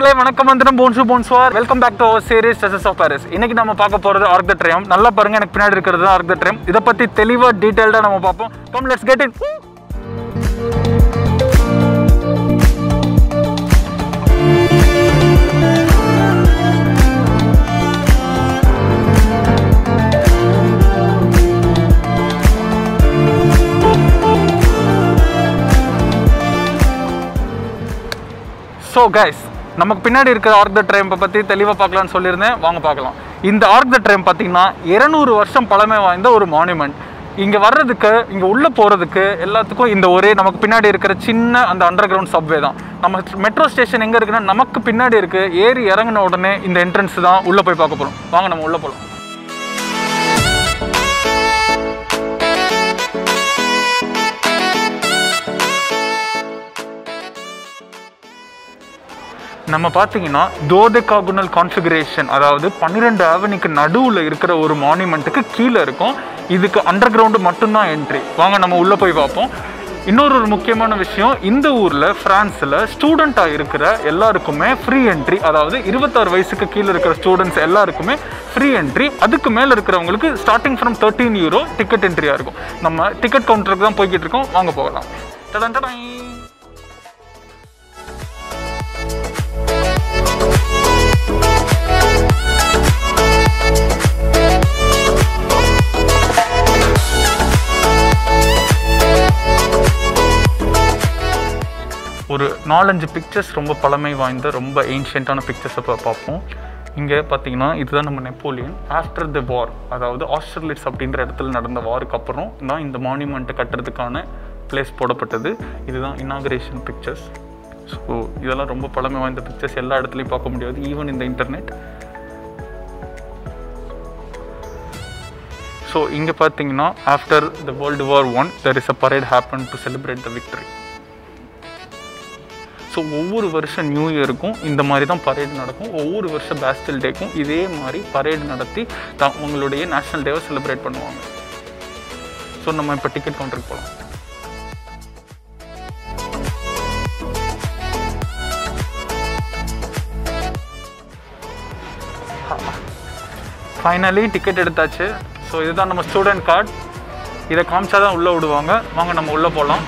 மக்களே வணக்கம் வந்துடும் போன்சு போன்ஸ்வார் welcome back to our series டெசஸ் ஆஃப் பாரிஸ் இன்னைக்கு நம்ம பார்க்க போறது ஆர்க் த ட்ரையம் நல்லா பாருங்க எனக்கு பின்னாடி இருக்கிறது ஆர்க் த ட்ரையம் இதை பத்தி தெளிவா டீடைல்டா நம்ம பார்ப்போம் come let's get in so guys நமக்கு பின்னாடி இருக்கிற ஆர்க் த ட்ரைம்பை பற்றி தெளிவாக பார்க்கலாம்னு சொல்லியிருந்தேன் வாங்க பார்க்கலாம் இந்த ஆர்க் த ட்ரைம் பார்த்தீங்கன்னா இருநூறு வருஷம் பழமை வாய்ந்த ஒரு மானுமெண்ட் இங்கே வர்றதுக்கு இங்கே உள்ளே போகிறதுக்கு எல்லாத்துக்கும் இந்த ஒரே நமக்கு பின்னாடி இருக்கிற சின்ன அந்த அண்டர் கிரவுண்ட் சப்வே தான் நம்ம மெட்ரோ ஸ்டேஷன் எங்கே இருக்குன்னா நமக்கு பின்னாடி இருக்குது ஏறி இறங்கின உடனே இந்த என்ட்ரன்ஸ் தான் உள்ளே போய் பார்க்க போகிறோம் வாங்க நம்ம உள்ளே போகலாம் நம்ம பார்த்தீங்கன்னா தோதெகாகுனல் கான்ஃபிகரேஷன் அதாவது பன்னிரெண்டு ஆவணிக்கு நடுவில் இருக்கிற ஒரு மானுமெண்ட்டுக்கு கீழே இருக்கும் இதுக்கு அண்டர் கிரவுண்டு மட்டும்தான் என்ட்ரி வாங்க நம்ம உள்ளே போய் பார்ப்போம் இன்னொரு ஒரு முக்கியமான விஷயம் இந்த ஊரில் ஃப்ரான்ஸில் ஸ்டூடெண்ட்டாக இருக்கிற எல்லாருக்குமே ஃப்ரீ என்ட்ரி அதாவது இருபத்தாறு வயசுக்கு கீழே இருக்கிற ஸ்டூடெண்ட்ஸ் எல்லாருக்குமே ஃப்ரீ என்ட்ரி அதுக்கு மேலே இருக்கிறவங்களுக்கு starting from thirteen euro ticket என்ட்ரியாக இருக்கும் நம்ம டிக்கெட் கவுண்டருக்கு தான் போய்கிட்டு இருக்கோம் வாங்க போகலாம் டடன் டடன். ஒரு நாலஞ்சு பிக்சர்ஸ் ரொம்ப பழமை வாய்ந்த ரொம்ப ஏன்ஷியண்ட்டான பிக்சர்ஸை பார்ப்போம் இங்கே பார்த்தீங்கன்னா இதுதான் நம்ம நெப்போலியன் ஆஃப்டர் த வார் அதாவது ஆஸ்திரேலியஸ் அப்படின்ற இடத்துல நடந்த வாருக்கு அப்புறம் தான் இந்த மானுமெண்ட்டை கட்டுறதுக்கான பிளேஸ் போடப்பட்டது இதுதான் இனாகரேஷன் பிக்சர்ஸ் ஸோ இதெல்லாம் ரொம்ப பழமை வாய்ந்த பிக்சர்ஸ் எல்லா இடத்துலையும் பார்க்க முடியாது ஈவன் இந்த இன்டர்நெட் ஸோ இங்கே பார்த்தீங்கன்னா after the world war one there is a parade happen to celebrate the victory so ஒவ்வொரு வருஷம் நியூ இயருக்கும் இந்த மாதிரி தான் பரேடு நடக்கும் ஒவ்வொரு வருஷம் பேஸ்டல் டேக்கும் இதே மாதிரி பரேடு நடத்தி த உங்களுடைய நேஷ்னல் டேவை செலிப்ரேட் பண்ணுவாங்க ஸோ நம்ம இப்போ டிக்கெட் கவுண்டருக்கு போகலாம் ஃபைனலி டிக்கெட் எடுத்தாச்சு ஸோ இதுதான் நம்ம ஸ்டூடெண்ட் கார்டு இதை காமிச்சா தான் உள்ளே விடுவாங்க வாங்க நம்ம உள்ளே போகலாம்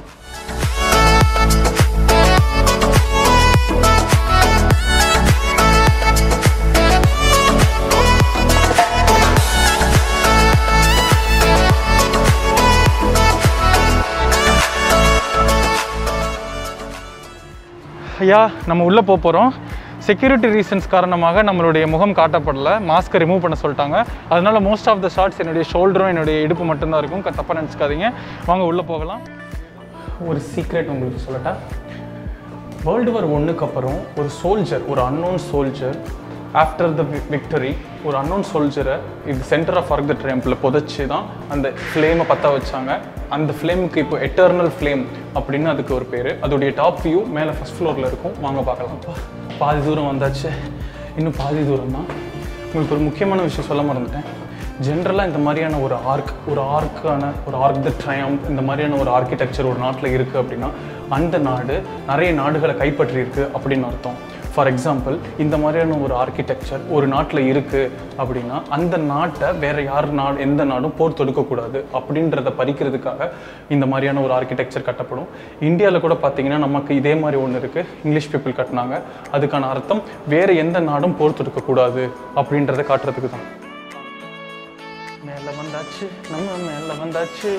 ஐயா நம்ம உள்ளே போக போகிறோம் செக்யூரிட்டி ரீசன்ஸ் காரணமாக நம்மளுடைய முகம் காட்டப்படல மாஸ்க்கை ரிமூவ் பண்ண சொல்லிட்டாங்க அதனால மோஸ்ட் ஆஃப் த ஷார்ட்ஸ் என்னுடைய ஷோல்டரும் என்னுடைய இடுப்பு மட்டும்தான் இருக்கும் க- தப்பா நினச்சிக்காதீங்க வாங்க உள்ளே போகலாம் ஒரு சீக்ரெட் உங்களுக்கு சொல்லட்டா வேர்ல்டு வார் ஒன்றுக்கு அப்புறம் ஒரு சோல்ஜர் ஒரு unknown soldier after the victory ஒரு அன்னோன் சோல்ஜரை இது சென்டர் ஆஃப் ஆர்க் த ட்ரேம்பில் புதைச்சி தான் அந்த ஃப்ளேமை பற்ற வச்சாங்க அந்த ஃப்ளேமுக்கு இப்போ எட்டர்னல் ஃப்ளேம் அப்படின்னு அதுக்கு ஒரு பேர் அதோடைய டாப் வியூ மேலே ஃபஸ்ட் ஃப்ளோரில் இருக்கும் வாங்க பார்க்கலாம் பா- பாதி தூரம் வந்தாச்சு இன்னும் பாதி தூரம் தான் உங்களுக்கு ஒரு முக்கியமான விஷயம் சொல்ல மறந்துட்டேன் ஜென்ரலாக இந்த மாதிரியான ஒரு ஆர்க் ஒரு ஆர்க்கான ஒரு ஆர்க் த ட்ரையம் இந்த மாதிரியான ஒரு ஆர்கிடெக்சர் ஒரு நாட்டில் இருக்குது அப்படின்னா அந்த நாடு நிறைய நாடுகளை கைப்பற்றியிருக்கு அப்படின்னு அர்த்தம் ஃபார் எக்ஸாம்பிள் இந்த மாதிரியான ஒரு ஆர்கிடெக்சர் ஒரு நாட்டில் இருக்குது அப்படின்னா அந்த நாட்டை வேற யார் நாடு எந்த நாடும் போர் தொடுக்கக்கூடாது அப்படின்றத பறிக்கிறதுக்காக இந்த மாதிரியான ஒரு ஆர்கிடெக்சர் கட்டப்படும் இந்தியாவில் கூட பார்த்தீங்கன்னா நமக்கு இதே மாதிரி ஒன்று இருக்குது இங்கிலீஷ் பீப்புள் கட்டினாங்க அதுக்கான அர்த்தம் வேற எந்த நாடும் போர் தொடுக்கக்கூடாது அப்படின்றத காட்டுறதுக்கு தான் மேல வந்தாச்சு நம்ம மேல வந்தாச்சு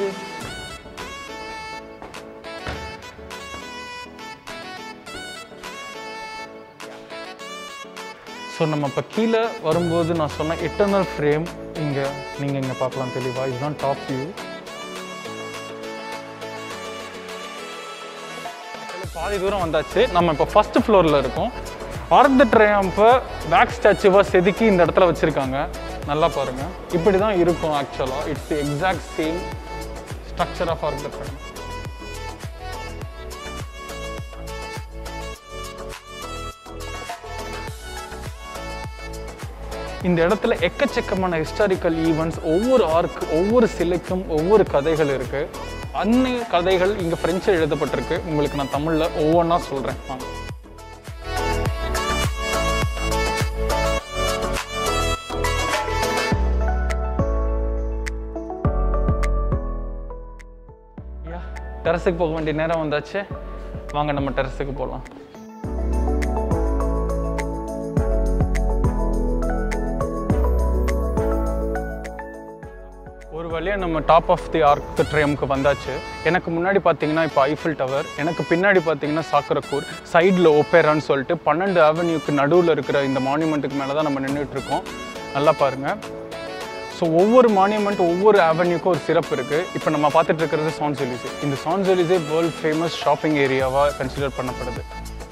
ஸோ நம்ம இப்போ கீழே வரும்போது நான் சொன்ன எட்டர்னல் ஃப்ரேம் இங்கே நீங்கள் இங்கே பார்க்கலாம் தெளிவா இதுதான் டாப் வியூ பாதி தூரம் வந்தாச்சு நம்ம இப்போ ஃபர்ஸ்ட் ஃப்ளோரில் இருக்கோம் ஆர்க் த ட்ரையம்பை பேக் ஸ்டாச்சுவாக செதுக்கி இந்த இடத்துல வச்சுருக்காங்க நல்லா பாருங்க இப்படி தான் இருக்கும் ஆக்சுவலாக it's the exact same structure of Arc de Triomphe இந்த இடத்துல எக்கச்சக்கமான ஹிஸ்டாரிக்கல் ஈவெண்ட்ஸ் ஒவ்வொரு ஆர்க் ஒவ்வொரு சிலைக்கும் ஒவ்வொரு கதைகள் இருக்கு அன்னைய கதைகள் இங்க பிரெஞ்சில் எழுதப்பட்டிருக்கு உங்களுக்கு நான் தமிழ்ல ஒவ்வொன்றா சொல்றேன் வாங்க டெரஸுக்கு போக வேண்டிய நேரம் வந்தாச்சு வாங்க நம்ம டெரஸுக்கு போகலாம் ஒரு வழியாக நம்ம டாப் ஆஃப் தி ஆர்க் ட்ரையம்க்கு வந்தாச்சு எனக்கு முன்னாடி பார்த்தீங்கன்னா இப்போ ஐஃபில் டவர் எனக்கு பின்னாடி பார்த்தீங்கன்னா சாக்கரக்கூர் சைடில் ஒப்பேரான்னு சொல்லிட்டு பன்னெண்டு அவென்யூக்கு நடுவில் இருக்கிற இந்த மான்யூமெண்ட்டுக்கு மேலே தான் நம்ம நின்றுட்டு இருக்கோம் நல்லா பாருங்கள் ஸோ ஒவ்வொரு மானியமெண்ட் ஒவ்வொரு அவென்யூக்கும் ஒரு சிறப்பு இருக்குது இப்போ நம்ம பார்த்துட்டு இருக்கிறது சான்செலிசே இந்த சான்செலிசே வேர்ல்ட் ஃபேமஸ் ஷாப்பிங் ஏரியாவாக கன்சிடர் பண்ணப்படுது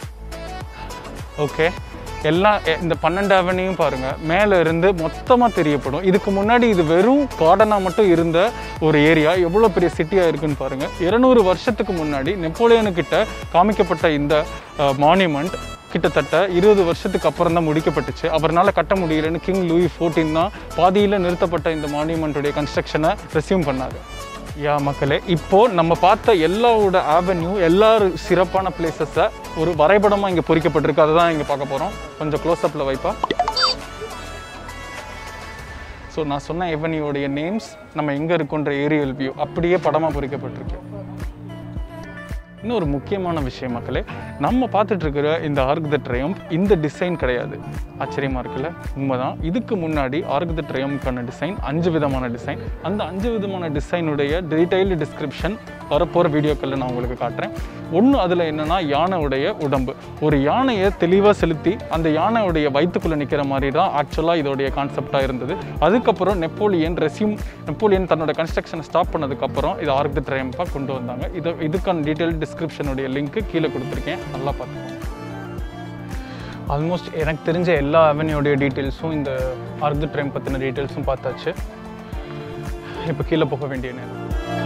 ஓகே எல்லாம் எ- இந்த பன்னெண்டு அவென்யூயும் பாருங்கள் மேலே இருந்து மொத்தமாக தெரியப்படும் இதுக்கு முன்னாடி இது வெறும் கார்டனாக மட்டும் இருந்த ஒரு ஏரியா எவ்வளோ பெரிய சிட்டியாக இருக்குன்னு பாருங்கள் இருநூறு வருஷத்துக்கு முன்னாடி நெப்போலியனுக்கிட்ட காமிக்கப்பட்ட இந்த மான்யூமெண்ட் கிட்டத்தட்ட இருபது வருஷத்துக்கு அப்புறம் தான் முடிக்கப்பட்டுச்சு அவரால் கட்ட முடியலன்னு கிங் லூயி ஃபோர்டீன் தான் பாதியில் நிறுத்தப்பட்ட இந்த மான்யூமெண்ட்டுடைய கன்ஸ்ட்ரக்ஷனை ரெஸ்யூம் பண்ணாரு யா மக்களே இப்போ நம்ம பார்த்த எல்லாவோட ஆவென்யூ எல்லா சிறப்பான பிளேசஸை ஒரு வரைபடமாக இங்கே பொறிக்கப்பட்டிருக்கு அதை தான் இங்கே பார்க்க போகிறோம் கொஞ்சம் க்ளோஸ்அப்பில் வைப்பா ஸோ நான் சொன்ன எவனியோடைய நேம்ஸ் நம்ம எங்கே இருக்கோன்ற ஏரியல் வியூ அப்படியே படமாக பொறிக்கப்பட்டிருக்கு இன்னொரு முக்கியமான விஷயம் மக்களே நம்ம பார்த்துட்டு இருக்கிற இந்த ஆர்க் த ட்ரையம்ப் இந்த டிசைன் கிடையாது ஆச்சரியமா இருக்குல்ல உண்மைதான் இதுக்கு முன்னாடி ஆர்க் த ட்ரையம்க்கான டிசைன் அஞ்சு விதமான டிசைன் அந்த அஞ்சு விதமான டிசைனுடைய டீடைல்டு டிஸ்கிரிப்ஷன் வரப்போகிற வீடியோக்களில் நான் உங்களுக்கு காட்டுறேன் ஒன்று அதில் என்னன்னா யானையுடைய உடம்பு ஒரு யானையை தெளிவாக செலுத்தி அந்த யானையுடைய வயிற்றுக்குள்ளே நிற்கிற மாதிரி தான் ஆக்சுவலாக இதோடைய கான்செப்டாக இருந்தது அதுக்கப்புறம் நெப்போலியன் ரெஸ்யூம் நெப்போலியன் தன்னோட கன்ஸ்ட்ரக்ஷனை ஸ்டாப் பண்ணதுக்கப்புறம் இது ஆர்க் த ட்ரையம்பாக கொண்டு வந்தாங்க இது இதுக்கான டீட்டெயில் டிஸ்கிரிப்ஷனுடைய லிங்க்கு கீழே கொடுத்துருக்கேன் நல்லா பார்த்துக்கோங்க ஆல்மோஸ்ட் எனக்கு தெரிஞ்ச எல்லா அவென்யூடைய டீட்டெயில்ஸும் இந்த ஆர்க் த ட்ரைம் பற்றின டீட்டெயில்ஸும் பார்த்தாச்சு இப்போ கீழே போக வேண்டிய நேரம்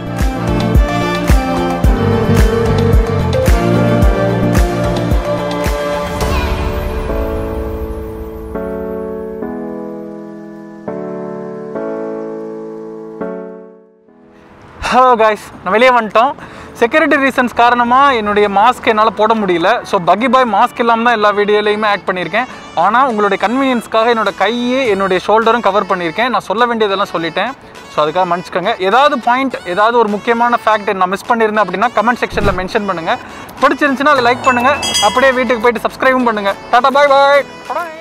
ஹலோ காய்ஸ் நான் வெளியே வந்துட்டோம் செக்யூரிட்டி ரீசன்ஸ் காரணமாக என்னுடைய மாஸ்க் என்னால் போட முடியல ஸோ பக்கி பாய் மாஸ்க் இல்லாமல் தான் எல்லா வீடியோலையுமே ஆட் பண்ணியிருக்கேன் ஆனால் உங்களுடைய கன்வீனியன்ஸ்க்காக என்னோட கையே என்னுடைய ஷோல்டரும் கவர் பண்ணியிருக்கேன் நான் சொல்ல வேண்டியதெல்லாம் சொல்லிட்டேன் ஸோ அதுக்காக மன்னிச்சுக்கோங்க ஏதாவது பாயிண்ட் ஏதாவது ஒரு முக்கியமான ஃபேக்ட் நான் மிஸ் பண்ணியிருந்தேன் அப்படின்னா கமெண்ட் செக்ஷனில் மென்ஷன் பண்ணுங்கள் பிடிச்சிருந்துச்சுன்னா அதை லைக் பண்ணுங்கள் அப்படியே வீட்டுக்கு போயிட்டு சப்ஸ்கிரைபும் பண்ணுங்கள் டாடா பாய் பாய்